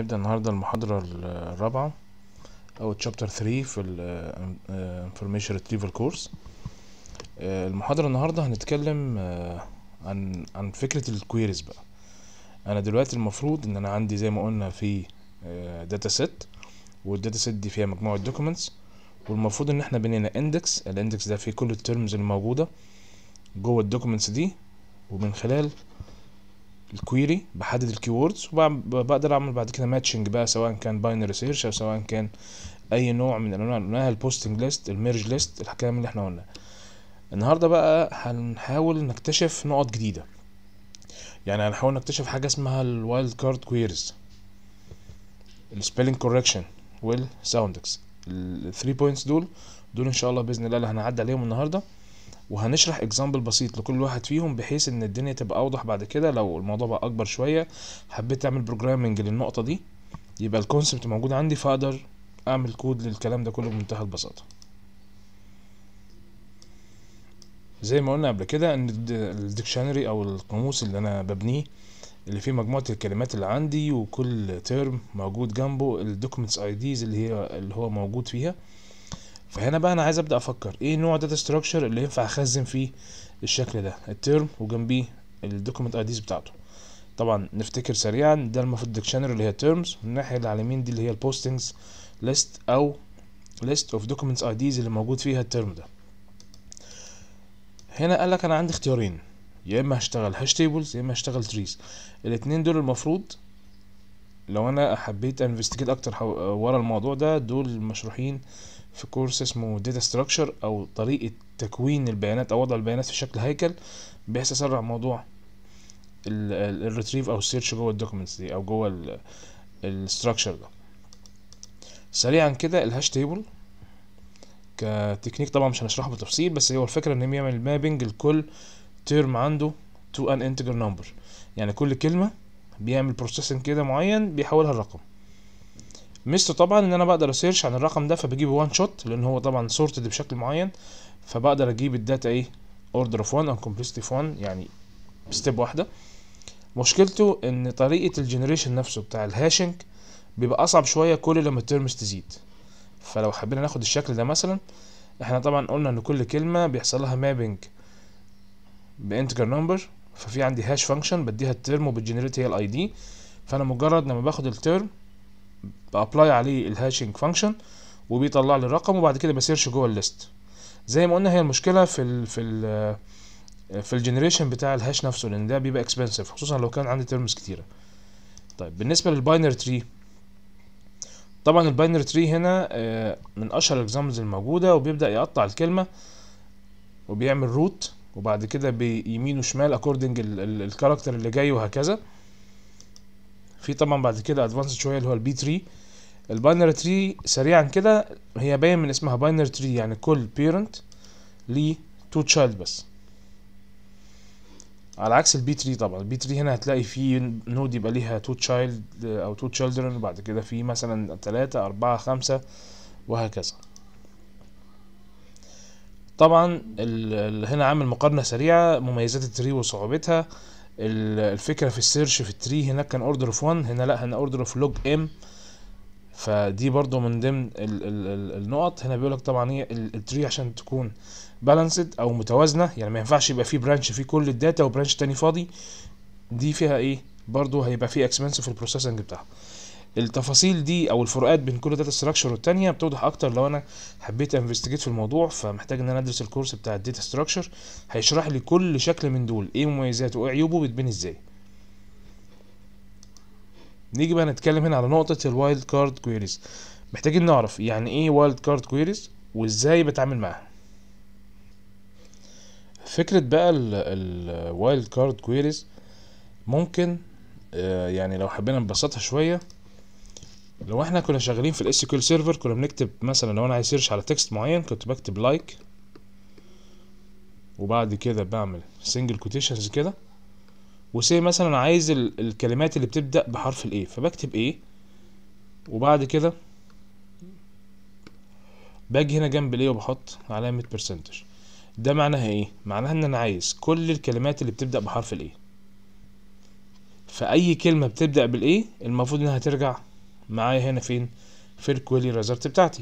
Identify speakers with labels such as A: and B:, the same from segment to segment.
A: هنبدأ النهاردة المحاضرة الرابعة أو تشابتر 3 في ال Information Retrieval Course آه، المحاضرة النهاردة هنتكلم آه، عن عن فكرة الكويريز بقى أنا دلوقتي المفروض إن أنا عندي زي ما قلنا في داتا سيت والداتا سيت دي فيها مجموعة دوكيومنتس والمفروض إن احنا بنينا اندكس الاندكس ده فيه كل الترمز اللي موجودة جوه الدوكيومنتس دي ومن خلال الكويري بحدد الكيوردز وبقدر اعمل بعد كده ماتشنج بقى سواء كان باينري سيرش او سواء كان اي نوع من انواع انواع البوستنج ليست الميرج ليست الكلام اللي احنا قلناه النهارده بقى هنحاول نكتشف نقط جديده يعني هنحاول نكتشف حاجه اسمها الوايلد كارد كويريز السبيلنج كوركشن والساوندكس الثري بوينتس دول دول ان شاء الله باذن الله اللي هنعدي عليهم النهارده وهنشرح اكزامبل بسيط لكل واحد فيهم بحيث ان الدنيا تبقى اوضح بعد كده لو الموضوع بقى اكبر شويه حبيت اعمل بروجرامنج للنقطه دي يبقى الكونسبت موجود عندي فاقدر اعمل كود للكلام ده كله بمنتهى البساطه زي ما قلنا قبل كده ان الديكشنري او القاموس اللي انا ببنيه اللي فيه مجموعه الكلمات اللي عندي وكل ترم موجود جنبه الدوكيومنتس اي ديز اللي هي اللي هو موجود فيها فهنا بقى انا عايز ابدا افكر ايه نوع داتا ستراكشر اللي ينفع اخزن فيه الشكل ده الترم وجنبيه الدوكيمنت ايديز بتاعته طبعا نفتكر سريعا ده المفروض ديكشنري اللي هي تيرمز والناحيه اللي على اليمين دي اللي هي البوستنجز ليست او ليست اوف دوكيمنتس ايديز اللي موجود فيها الترم ده هنا قال لك انا عندي اختيارين يا اما هشتغل هاش تيبلز يا اما هشتغل تريز الاتنين دول المفروض لو انا حبيت انفستيجيت اكتر ورا الموضوع ده دول مشروحين في كورس اسمه داتا ستراكشر او طريقه تكوين البيانات او وضع البيانات في شكل هيكل بحيث اسرع موضوع الريتريف او السيرش جوه الدوكيومنتس دي او جوه الستراكشر ده سريعا كده الهاش تيبل كتكنيك طبعا مش هنشرحه بالتفصيل بس هو الفكره ان بيعمل مابنج لكل تيرم عنده تو ان انتجر نمبر يعني كل كلمه بيعمل بروسيسنج كده معين بيحولها لرقم ميزته طبعا ان انا بقدر اسيرش عن الرقم ده فبجيبه وان شوت لان هو طبعا سورتد بشكل معين فبقدر اجيب الداتا ايه اوردر اوف 1 او كومبلكسيتي اوف 1 يعني ستيب واحده مشكلته ان طريقه الجنريشن نفسه بتاع الهاشنج بيبقى اصعب شويه كل لما الترمز تزيد فلو حبينا ناخد الشكل ده مثلا احنا طبعا قلنا ان كل كلمه بيحصل لها مابنج بانتجر نمبر ففي عندي هاش فانكشن بديها الترم وبتجنريت هي الاي دي فانا مجرد لما باخد الترم بابلاي عليه الهاشنج فانكشن وبيطلع لي الرقم وبعد كده بسيرش جوه الليست زي ما قلنا هي المشكله في ال في ال في الجنريشن بتاع الهاش نفسه لان ده بيبقى اكسبنسيف خصوصا لو كان عندي ترمز كتيره طيب بالنسبه للباينري تري طبعا الباينري تري هنا من اشهر الاكزامبلز الموجوده وبيبدا يقطع الكلمه وبيعمل روت وبعد كده بيمين وشمال اكوردنج الكاركتر اللي جاي وهكذا في طبعا بعد كده ادفانس شويه اللي هو البي تري الباينري تري سريعا كده هي باين من اسمها باينري تري يعني كل بيرنت ليه تو تشايلد بس على عكس البي تري طبعا البي تري هنا هتلاقي في نود يبقى ليها تو تشايلد او تو تشيلدرن وبعد كده في مثلا تلاتة أربعة خمسة وهكذا طبعا هنا عامل مقارنة سريعة مميزات التري وصعوبتها الفكره في السيرش في التري هناك كان اوردر اوف 1 هنا لا هنا اوردر اوف لوج ام فدي برضو من ضمن ال ال ال النقط هنا بيقول لك طبعا هي التري عشان تكون بالانسد او متوازنه يعني ما ينفعش يبقى في برانش فيه كل الداتا وبرانش تاني فاضي دي فيها ايه برضو هيبقى فيه اكسبنسيف في البروسيسنج بتاعها التفاصيل دي او الفروقات بين كل داتا ستراكشر والتانية بتوضح اكتر لو انا حبيت انفستيجيت في الموضوع فمحتاج ان انا ادرس الكورس بتاع الداتا ستراكشر هيشرح لي كل شكل من دول ايه مميزاته وايه عيوبه بتبان ازاي نيجي بقى نتكلم هنا على نقطة الوايلد كارد كويريز محتاجين نعرف يعني ايه وايلد كارد كويريز وازاي بتعامل معاها فكرة بقى الوايلد كارد كويريز ممكن آه يعني لو حبينا نبسطها شوية لو احنا كنا شغالين في الاس كيو سيرفر كنا بنكتب مثلا لو انا عايز سيرش على تكست معين كنت بكتب لايك like وبعد كده بعمل سنجل كوتيشنز كده وسي مثلا عايز الكلمات اللي بتبدا بحرف الاي فبكتب ايه وبعد كده باجي هنا جنب الايه وبحط علامه برسنتج ده معناها ايه معناها ان انا عايز كل الكلمات اللي بتبدا بحرف الايه فاي كلمه بتبدا بالايه المفروض انها ترجع معايا هنا فين في الكويري ريزلت بتاعتي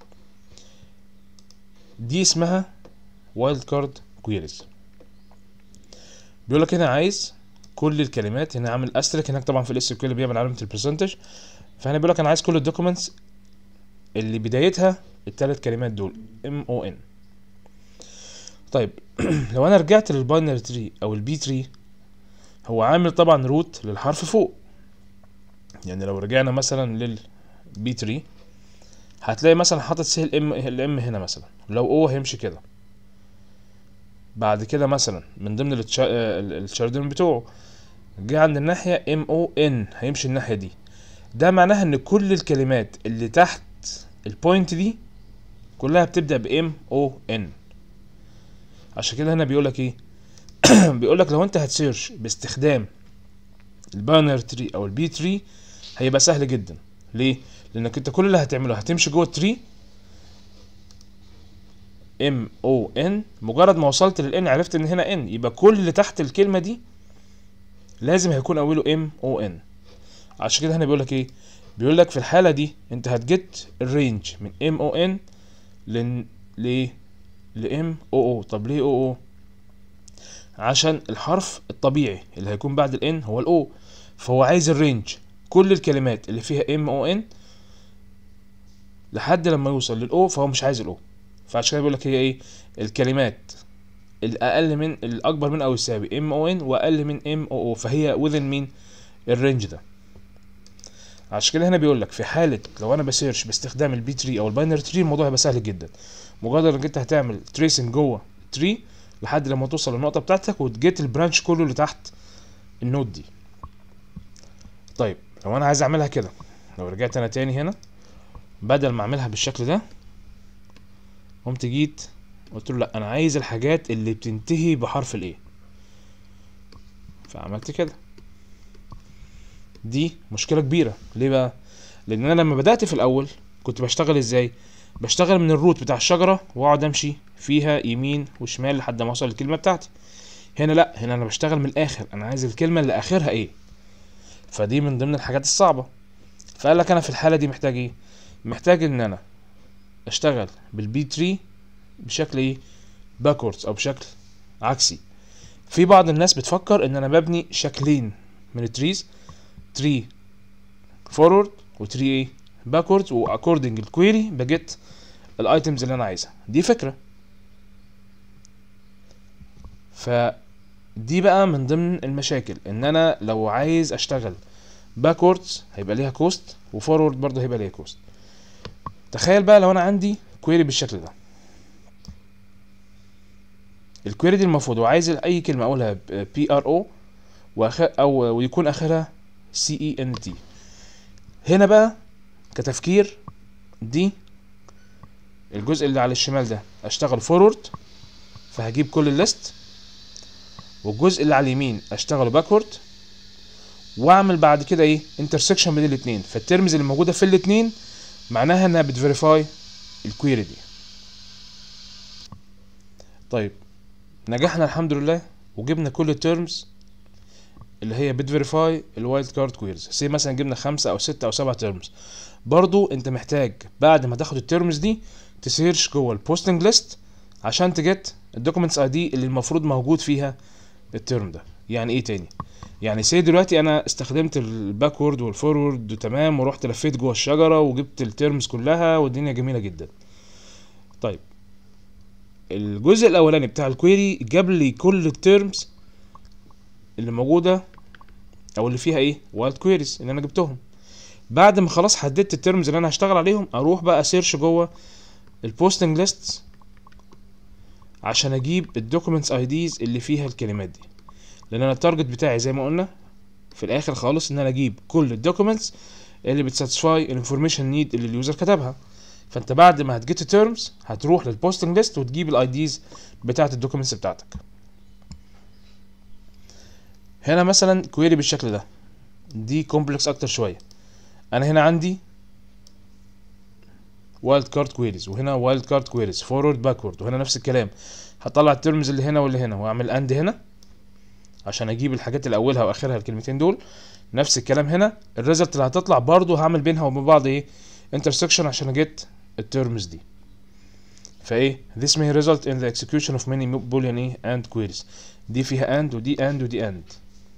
A: دي اسمها وايلد كارد كويريز بيقول لك هنا عايز كل الكلمات هنا عامل استريك هناك طبعا في الاس كيو بيعمل علامه البرسنتج فهنا بيقول لك انا عايز كل الدوكيومنتس اللي بدايتها الثلاث كلمات دول ام او ان طيب لو انا رجعت للباينري تري او البي تري هو عامل طبعا روت للحرف فوق يعني لو رجعنا مثلا للبي تري هتلاقي مثلا حاطط سي الام الام هنا مثلا لو او هيمشي كده بعد كده مثلا من ضمن الشاردون بتوعه جه عند الناحية ام او ان هيمشي الناحية دي ده معناها ان كل الكلمات اللي تحت البوينت دي كلها بتبدأ بام او ان عشان كده هنا بيقولك ايه بيقولك لو انت هتسيرش باستخدام الباينر تري او البي تري هيبقى سهل جدا ليه لانك انت كل اللي هتعمله هتمشي جوه التري ام او ان مجرد ما وصلت للان عرفت ان هنا ان يبقى كل اللي تحت الكلمه دي لازم هيكون اوله ام او ان عشان كده هنا بيقول لك ايه بيقول لك في الحاله دي انت هتجت الرينج من ام او ان ل ل لام او او طب ليه او او عشان الحرف الطبيعي اللي هيكون بعد الان هو الاو فهو عايز الرينج كل الكلمات اللي فيها ام او ان لحد لما يوصل للاو فهو مش عايز الاو فعشان كده بيقول لك هي ايه الكلمات الاقل من الاكبر من او يساوي ام او ان واقل من ام او او فهي وذن مين الرينج ده عشان كده هنا بيقول لك في حاله لو انا بسيرش باستخدام البي تري او الباينري تري الموضوع هيبقى سهل جدا مجرد انك انت هتعمل تريسنج جوه تري لحد لما توصل للنقطه بتاعتك وتجيت البرانش كله اللي تحت النود دي طيب لو انا عايز اعملها كده لو رجعت انا تاني هنا بدل ما اعملها بالشكل ده قمت جيت قلت له لا انا عايز الحاجات اللي بتنتهي بحرف الايه فعملت كده دي مشكله كبيره ليه بقى لان انا لما بدات في الاول كنت بشتغل ازاي بشتغل من الروت بتاع الشجره واقعد امشي فيها يمين وشمال لحد ما اوصل الكلمه بتاعتي هنا لا هنا انا بشتغل من الاخر انا عايز الكلمه اللي اخرها ايه فدي من ضمن الحاجات الصعبه فقال لك انا في الحاله دي محتاج ايه محتاج ان انا اشتغل بالبي تري بشكل ايه باكوردز او بشكل عكسي في بعض الناس بتفكر ان انا ببني شكلين من التريز تري فورورد وتري ايه باكوردز واكوردنج الكويري بجيت الايتمز اللي انا عايزها دي فكره فدي بقى من ضمن المشاكل ان انا لو عايز اشتغل باكوردز هيبقى ليها كوست وفورورد برضه هيبقى ليها كوست تخيل بقى لو انا عندي كويري بالشكل ده الكويري دي المفروض وعايز اي كلمه اقولها بي ار او او ويكون اخرها سي اي ان تي هنا بقى كتفكير دي الجزء اللي على الشمال ده اشتغل فورورد فهجيب كل الليست والجزء اللي على اليمين اشتغله باكورد واعمل بعد كده ايه انترسكشن بين الاثنين فالترمز اللي موجوده في الاثنين معناها انها بتفيريفاي الكويري دي طيب نجحنا الحمد لله وجبنا كل التيرمز اللي هي بتفيريفاي الوايلد كارد كويرز سي مثلا جبنا خمسة او ستة او سبعة تيرمز برضو انت محتاج بعد ما تاخد التيرمز دي تسيرش جوه البوستنج ليست عشان تجت الدوكيومنتس اي دي اللي المفروض موجود فيها التيرم ده يعني ايه تاني يعني سي دلوقتي انا استخدمت الباكورد والفورورد تمام ورحت لفيت جوه الشجره وجبت التيرمز كلها والدنيا جميله جدا طيب الجزء الاولاني بتاع الكويري جاب لي كل التيرمز اللي موجوده او اللي فيها ايه وايلد كويريز اللي انا جبتهم بعد ما خلاص حددت التيرمز اللي انا هشتغل عليهم اروح بقى اسيرش جوه البوستنج ليست عشان اجيب الدوكيومنتس اي ديز اللي فيها الكلمات دي لان انا التارجت بتاعي زي ما قلنا في الاخر خالص ان انا اجيب كل الدوكيومنتس اللي بتساتسفاي الانفورميشن نيد اللي اليوزر كتبها فانت بعد ما هتجيت التيرمز هتروح للبوستنج ليست وتجيب الاي ديز بتاعت الدوكيومنتس بتاعتك هنا مثلا كويري بالشكل ده دي كومبلكس اكتر شويه انا هنا عندي وايلد كارد كويريز وهنا وايلد كارد كويريز فورورد باكورد وهنا نفس الكلام هطلع الترمز اللي هنا واللي هنا واعمل اند هنا عشان اجيب الحاجات اللي اولها واخرها الكلمتين دول نفس الكلام هنا الريزلت اللي هتطلع برضو هعمل بينها وبين بعض ايه انترسكشن عشان اجيت الترمز دي فايه this may result in the execution of many boolean ايه and queries دي فيها and ودي and ودي and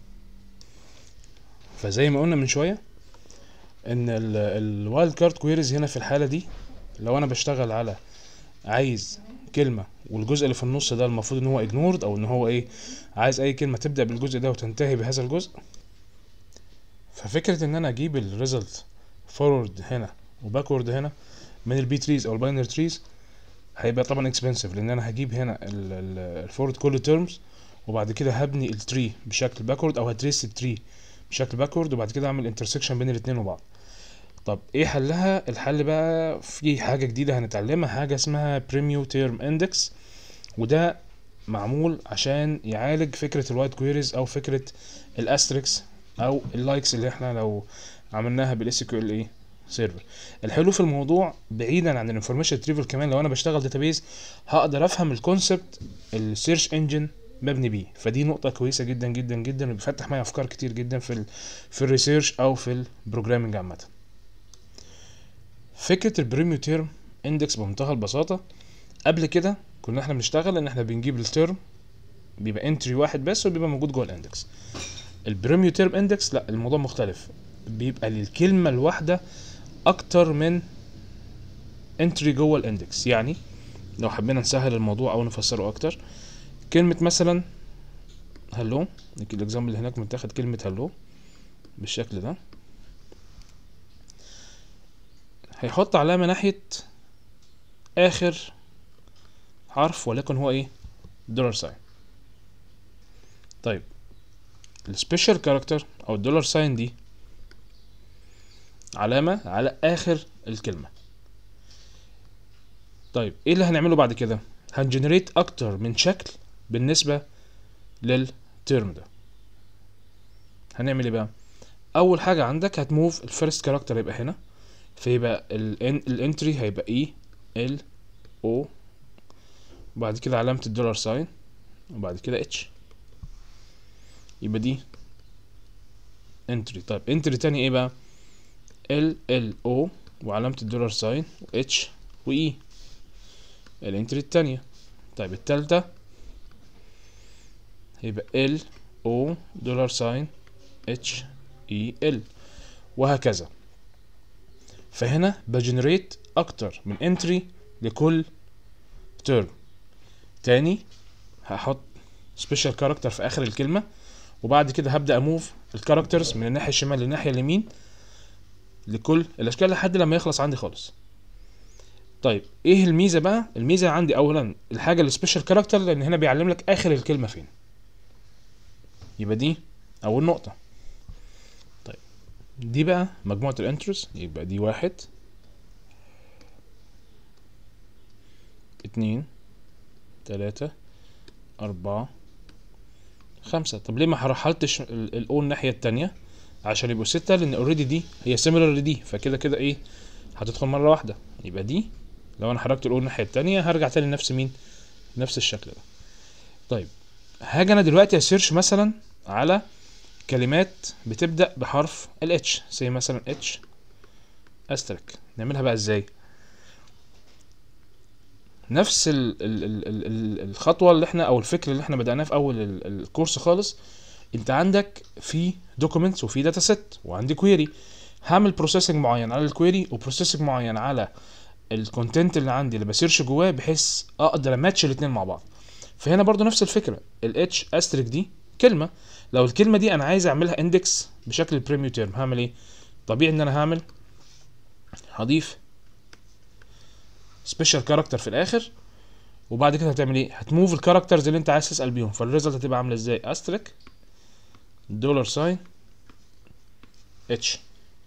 A: فزي ما قلنا من شويه ان الوايلد كارد كويريز هنا في الحاله دي لو انا بشتغل على عايز كلمه والجزء اللي في النص ده المفروض ان هو ignored او ان هو ايه عايز اي كلمه تبدا بالجزء ده وتنتهي بهذا الجزء ففكره ان انا اجيب الريزلت فورورد هنا وباكورد هنا من البي تريز او الباينري تريز هيبقى طبعا اكسبنسيف لان انا هجيب هنا الفورورد كل تيرمز وبعد كده هبني التري بشكل باكورد او هتريس التري بشكل باكورد وبعد كده اعمل انترسكشن بين الاثنين وبعض طب ايه حلها الحل بقى في حاجه جديده هنتعلمها حاجه اسمها بريميو تيرم اندكس وده معمول عشان يعالج فكره الوايت كويريز او فكره الاستريكس او اللايكس اللي احنا لو عملناها بالاس كيو ال ايه سيرفر الحلو في الموضوع بعيدا عن الانفورميشن ريتريفل كمان لو انا بشتغل داتابيز هقدر افهم الكونسبت السيرش انجن مبني بيه فدي نقطة كويسة جدا جدا جدا وبيفتح معايا افكار كتير جدا في ال في الريسيرش او في البروجرامنج عامة فكرة البريميو تيرم اندكس بمنتهى البساطة قبل كده كنا احنا بنشتغل ان احنا بنجيب التيرم بيبقى انتري واحد بس وبيبقى موجود جوه الاندكس البريميو تيرم اندكس لا الموضوع مختلف بيبقى للكلمة الواحدة اكتر من انتري جوه الاندكس يعني لو حبينا نسهل الموضوع او نفسره اكتر كلمة مثلا هلو الاكزامبل اللي هناك متاخد كلمة هلو بالشكل ده هيحط علامة ناحية آخر حرف ولكن هو ايه دولار ساين طيب السبيشال كاركتر او الدولار ساين دي علامة على آخر الكلمة طيب ايه اللي هنعمله بعد كده هنجنريت اكتر من شكل بالنسبة للترم ده هنعمل ايه بقى اول حاجة عندك هتموف الفيرست كاركتر يبقى هنا فيبقى الانتري هيبقى اي ال او وبعد كده علامة الدولار ساين وبعد كده اتش يبقى دي انتري طيب انتري تاني ايه بقى ال ال او وعلامة الدولار ساين اتش واي الانتري التانية طيب التالتة هيبقى ال او دولار ساين اتش اي ال وهكذا فهنا بجنريت اكتر من انتري لكل تيرم تاني هحط سبيشال كاركتر في اخر الكلمه وبعد كده هبدا اموف الكاركترز من الناحيه الشمال للناحيه اليمين لكل الاشكال لحد لما يخلص عندي خالص طيب ايه الميزه بقى الميزه عندي اولا الحاجه السبيشال كاركتر لان هنا بيعلم لك اخر الكلمه فين يبقى دي اول نقطه طيب دي بقى مجموعه الانترز يبقى دي واحد اتنين تلاتة أربعة خمسة طب ليه ما رحلتش الأو الناحية التانية عشان يبقوا ستة لأن اوريدي دي هي سيميلر لدي فكده كده إيه هتدخل مرة واحدة يبقى دي لو أنا حركت الأو الناحية التانية هرجع تاني لنفس مين نفس الشكل ده طيب هاجي أنا دلوقتي أسيرش مثلا على كلمات بتبدأ بحرف ال H زي مثلا H أسترك نعملها بقى إزاي نفس ال ال ال ال ال الخطوه اللي احنا او الفكر اللي احنا بدأناه في اول ال- الكورس خالص انت عندك في دوكيومنتس وفي داتا سيت وعندي كويري هعمل بروسيسنج معين على الكويري وبروسيسنج معين على الكونتنت اللي عندي اللي بسيرش جواه بحيث اقدر اماتش الاثنين مع بعض فهنا برضو نفس الفكره الاتش استريك دي كلمه لو الكلمه دي انا عايز اعملها اندكس بشكل البريميو تيرم هعمل ايه طبيعي ان انا هعمل هضيف سبيشال كاركتر في الاخر وبعد كده هتعمل ايه هتموف الكاركترز اللي انت عايز تسال بيهم فالريزلت هتبقى عامله ازاي استريك دولار ساين اتش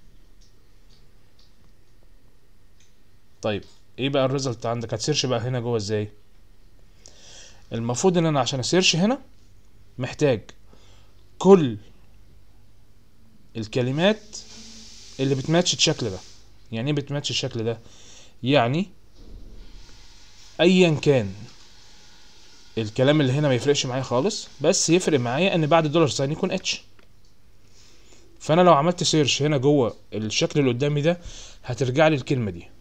A: طيب ايه بقى الريزلت عندك هتسيرش بقى هنا جوه ازاي المفروض ان انا عشان اسيرش هنا محتاج كل الكلمات اللي بتماتش الشكل ده يعني ايه بتماتش الشكل ده يعني ايا كان الكلام اللي هنا ما يفرقش معايا خالص بس يفرق معايا ان بعد الدولار ساين يكون اتش فانا لو عملت سيرش هنا جوه الشكل اللي قدامي ده هترجع لي الكلمه دي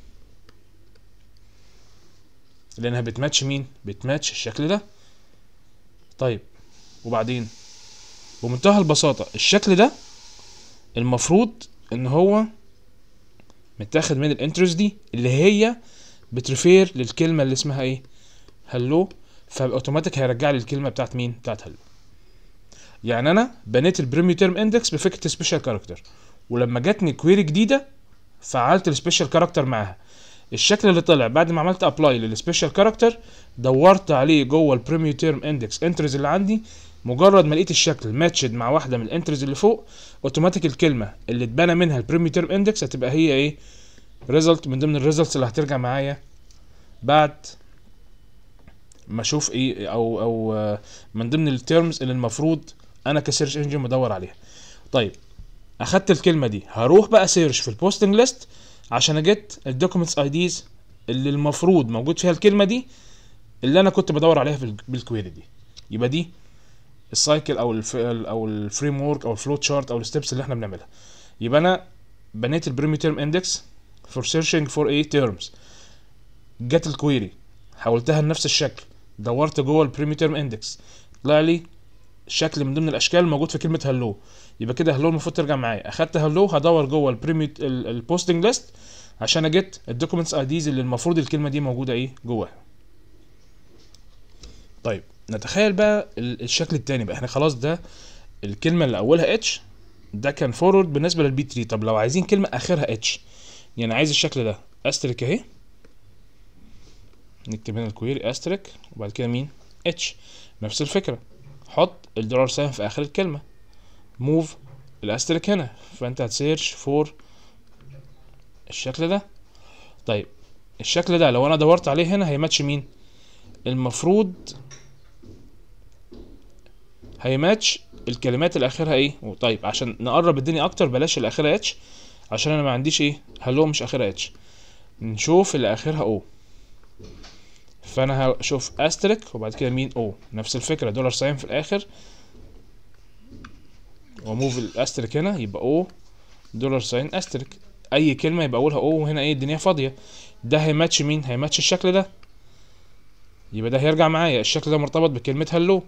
A: لانها بتماتش مين بتماتش الشكل ده طيب وبعدين بمنتهى البساطه الشكل ده المفروض ان هو متاخد من الانترس دي اللي هي بتريفير للكلمه اللي اسمها ايه هلو فاوتوماتيك هيرجع لي الكلمه بتاعت مين بتاعت هلو يعني انا بنيت البريميو تيرم اندكس بفكره سبيشال كاركتر ولما جاتني كويري جديده فعلت السبيشال كاركتر معاها الشكل اللي طلع بعد ما عملت ابلاي للسبيشال كاركتر دورت عليه جوه البريميو تيرم اندكس انترز اللي عندي مجرد ما لقيت الشكل ماتشد مع واحده من الانترز اللي فوق اوتوماتيك الكلمه اللي اتبنى منها البريميو تيرم اندكس هتبقى هي ايه ريزلت من ضمن الريزلتس اللي هترجع معايا بعد ما اشوف ايه او او آه، من ضمن التيرمز اللي المفروض انا كسيرش انجن بدور عليها طيب اخدت الكلمه دي هروح بقى سيرش في البوستنج ليست عشان اجيت الدوكيومنتس اي ديز اللي المفروض موجود فيها الكلمه دي اللي انا كنت بدور عليها في ال- بالكويري دي يبقى دي السايكل او الف او الفريم ورك او الفلو تشارت او الستبس اللي احنا بنعملها يبقى انا بنيت البريمي تيرم اندكس فور سيرشنج فور ايه تيرمز جت الكويري حولتها لنفس الشكل دورت جوه البريمي تيرم اندكس طلع لي شكل من ضمن الاشكال الموجود في كلمه هلو يبقى كده هلو المفروض ترجع معايا اخدت هلو هدور جوه البريمي البوستنج ليست عشان اجيت الدوكيومنتس اي ديز اللي المفروض الكلمه دي موجوده ايه جواها طيب نتخيل بقى ال- الشكل التاني بقى احنا خلاص ده الكلمه اللي اولها اتش ده كان فورورد بالنسبه للبي 3 طب لو عايزين كلمه اخرها اتش يعني عايز الشكل ده استريك اهي نكتب هنا الكويري استريك وبعد كده مين اتش نفس الفكره حط الدولار ساين في اخر الكلمه موف الاستريك هنا فانت هتسيرش فور الشكل ده طيب الشكل ده لو انا دورت عليه هنا هيماتش مين المفروض هيماتش الكلمات اللي اخرها ايه طيب عشان نقرب الدنيا اكتر بلاش اللي اخرها اتش عشان انا ما عنديش ايه هلو مش اخرها اتش نشوف اللي اخرها او فانا هشوف استريك وبعد كده مين او نفس الفكره دولار ساين في الاخر وموف الاستريك هنا يبقى او دولار ساين استريك اي كلمه يبقى اولها او وهنا ايه الدنيا فاضيه ده هيماتش مين هيماتش الشكل ده يبقى ده هيرجع معايا الشكل ده مرتبط بكلمه هلو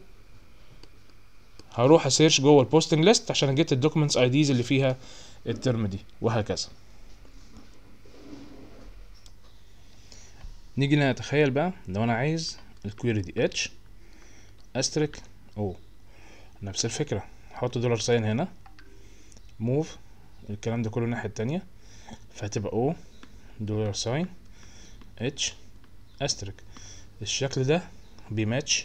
A: هروح اسيرش جوه البوستنج ليست عشان اجيت الدوكيومنتس اي ديز اللي فيها الترم دي وهكذا نيجي نتخيل بقى لو انا عايز الكويري دي اتش استريك او نفس الفكره احط دولار ساين هنا موف الكلام ده كله الناحيه التانية فهتبقى او دولار ساين اتش استريك الشكل ده بيماتش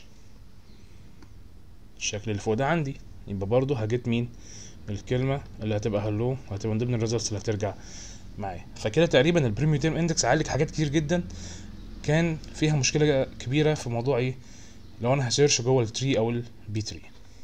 A: الشكل اللي فوق ده عندي يبقى برضو هجيت مين الكلمة اللي هتبقى هلو وهتبقى من ضمن الريزلتس اللي هترجع معايا فكده تقريبا البريميو تيرم اندكس عالج حاجات كتير جدا كان فيها مشكلة كبيرة في موضوع ايه لو انا هسيرش جوه التري او البي تري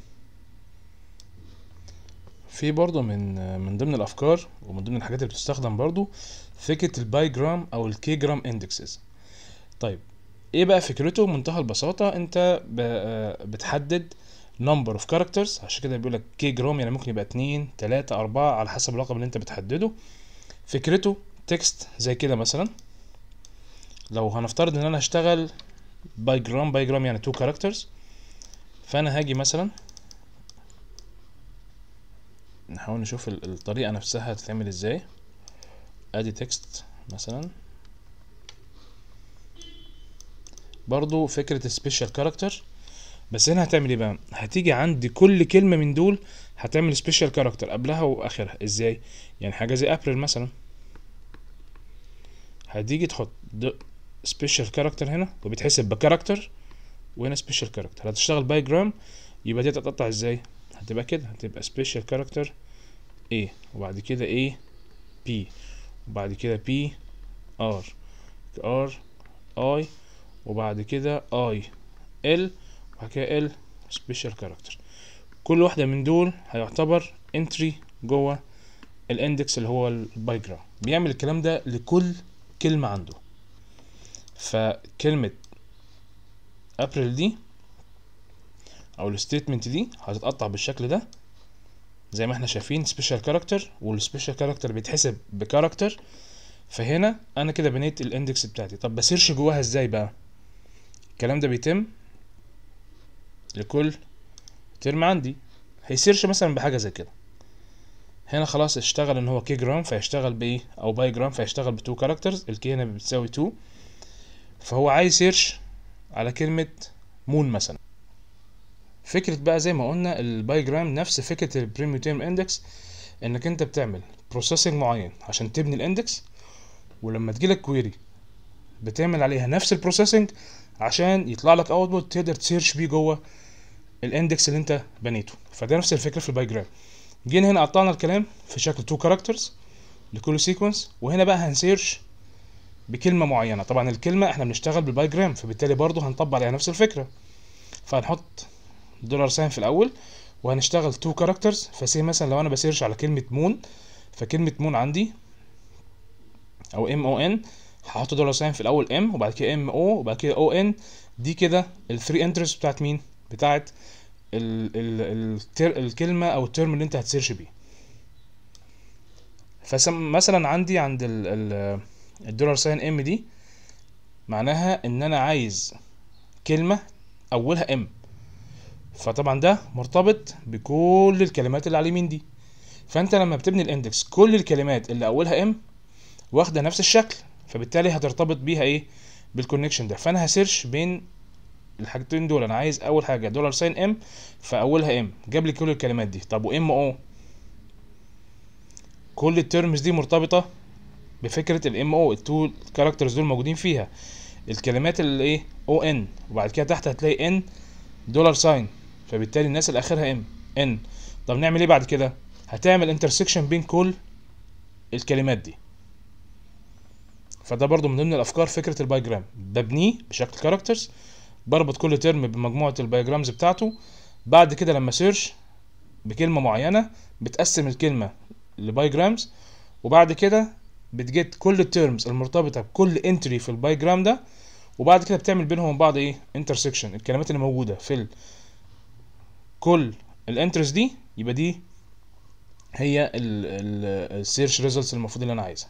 A: في برضه من من ضمن الافكار ومن ضمن الحاجات اللي بتستخدم برضه فكرة الباي جرام او الكي جرام اندكسز طيب ايه بقى فكرته بمنتهى البساطة انت ب- بتحدد number of characters عشان كده بيقول لك كي جرام يعني ممكن يبقى اتنين تلاتة أربعة على حسب الرقم اللي انت بتحدده فكرته تكست زي كده مثلا لو هنفترض ان انا هشتغل باي جرام باي جرام يعني تو characters فانا هاجي مثلا نحاول نشوف ال- الطريقة نفسها هتتعمل ازاي ادي تكست مثلا برضو فكرة سبيشال كاركتر بس هنا هتعمل ايه بقى هتيجي عند كل كلمة من دول هتعمل سبيشال كاركتر قبلها واخرها ازاي يعني حاجة زي ابريل مثلا هتيجي تحط سبيشال كاركتر هنا وبيتحسب بكاركتر وهنا سبيشال كاركتر هتشتغل باي جرام يبقى دي هتتقطع ازاي هتبقى كده هتبقى سبيشال كاركتر A وبعد كده A P وبعد كده P R R I وبعد كده I L وبعد كده L سبيشال كاركتر كل واحدة من دول هيعتبر انتري جوه الاندكس اللي هو البايجرام بيعمل الكلام ده لكل كلمة عنده فكلمة ابريل دي او الستيتمنت دي هتتقطع بالشكل ده زي ما احنا شايفين سبيشال كاركتر والسبيشال كاركتر بيتحسب بكاركتر فهنا انا كده بنيت الاندكس بتاعتي طب بسيرش جواها ازاي بقى الكلام ده بيتم لكل ترم عندي هيسيرش مثلا بحاجه زي كده هنا خلاص اشتغل ان هو كي جرام فيشتغل بايه او باي جرام فيشتغل بتو كاركترز الكي هنا بتساوي 2 فهو عايز سيرش على كلمه مون مثلا فكرة بقى زي ما قلنا الباي جرام نفس فكرة البريميوتيم اندكس انك انت بتعمل بروسيسنج معين عشان تبني الاندكس ولما تجيلك كويري بتعمل عليها نفس البروسيسنج عشان يطلع لك اوتبوت تقدر تسيرش بيه جوه الاندكس اللي انت بنيته فده نفس الفكره في الباي جرام جينا هنا قطعنا الكلام في شكل تو كاركترز لكل سيكونس وهنا بقى هنسيرش بكلمه معينه طبعا الكلمه احنا بنشتغل بالباي جرام فبالتالي برضه هنطبق عليها نفس الفكره فهنحط دولار ساين في الاول وهنشتغل تو كاركترز فسي مثلا لو انا بسيرش على كلمه مون فكلمه مون عندي او ام او ان هحط دولار ساين في الاول ام وبعد كده ام او وبعد كده او ان دي كده الثري انترست بتاعت مين بتاعت ال ال التر الكلمه او الترم اللي انت هتسيرش بيه فمثلا عندي عند ال ال الدولار ساين ام دي معناها ان انا عايز كلمه اولها ام فطبعا ده مرتبط بكل الكلمات اللي على اليمين دي فانت لما بتبني الاندكس كل الكلمات اللي اولها ام واخده نفس الشكل فبالتالي هترتبط بيها ايه بالكونكشن ده فانا هسيرش بين الحاجتين دول انا عايز اول حاجه دولار ساين ام فاولها ام جاب لي كل الكلمات دي طب وام او كل الترمز دي مرتبطه بفكره الام او التو كاركترز دول موجودين فيها الكلمات اللي ايه او ان وبعد كده تحت هتلاقي ان دولار ساين فبالتالي الناس اللي اخرها ام ان طب نعمل ايه بعد كده هتعمل انترسكشن بين كل الكلمات دي فده برضو من ضمن الافكار فكره البايجرام ببنيه بشكل كاركترز بربط كل ترم بمجموعه البايجرامز بتاعته بعد كده لما سيرش بكلمه معينه بتقسم الكلمه لبايجرامز وبعد كده بتجيت كل الترمز المرتبطه بكل انتري في البايجرام ده وبعد كده بتعمل بينهم بعض ايه انترسكشن الكلمات اللي موجوده في ال... كل الانترز دي يبقى دي هي السيرش ريزلتس المفروض اللي انا عايزها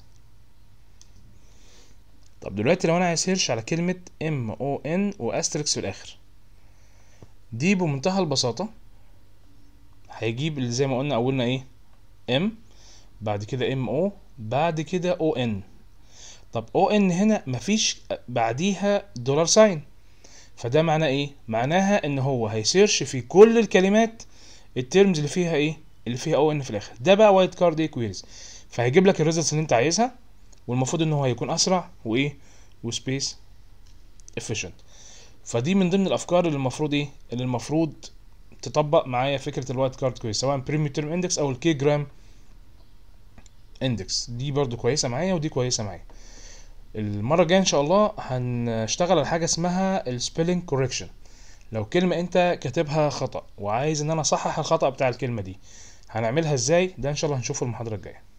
A: طب دلوقتي لو انا عايز سيرش على كلمة ام او ان واستريكس في الاخر دي بمنتهى البساطة هيجيب اللي زي ما قلنا اولنا ايه ام بعد كده ام او بعد كده او ان طب او ان هنا مفيش بعديها دولار ساين فده معناه ايه معناها ان هو هيسيرش في كل الكلمات الترمز اللي فيها ايه اللي فيها او ان في الاخر ده بقى وايت كارد ايه كويريز فهيجيب لك الريزلتس اللي انت عايزها والمفروض ان هو هيكون اسرع وايه وسبيس efficient فدي من ضمن الافكار اللي المفروض ايه اللي المفروض تطبق معايا فكره الوايت كارد كويس سواء بريميوم تيرم اندكس او الكي جرام اندكس دي برضو كويسه معايا ودي كويسه معايا المره الجايه ان شاء الله هنشتغل على حاجه اسمها السبيلنج كوركشن لو كلمه انت كاتبها خطا وعايز ان انا اصحح الخطا بتاع الكلمه دي هنعملها ازاي ده ان شاء الله هنشوفه المحاضره الجايه